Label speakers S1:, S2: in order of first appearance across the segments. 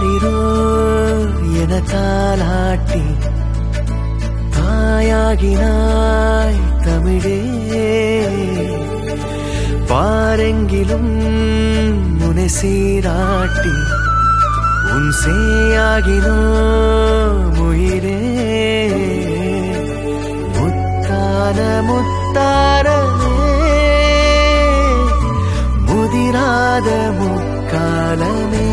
S1: ஆரிரோ என தாலாட்டி தாயாகினாய் தமிழே பாரெங்கிலும் முனை சீராட்டி உன் சேயாகினோ உயிரே முத்தான முத்தாரமே முதிராத முக்காலமே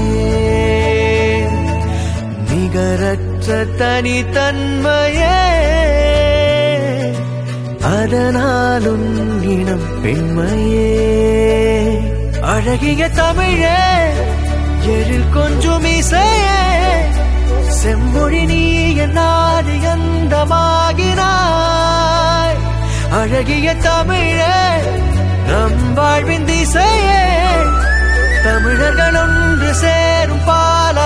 S1: நிகரற்ற தனித்தன்மையே அதனாலும் இனம் பெண்மையே அழகிய தமிழே எழில் கொஞ்சம் இசையே செம்மொழி நீ என்னாது எந்தமாகினாய் அழகிய தமிழே நம் வாழ்வின் திசையே தமிழர்கள் ஒன்று சேரும் பால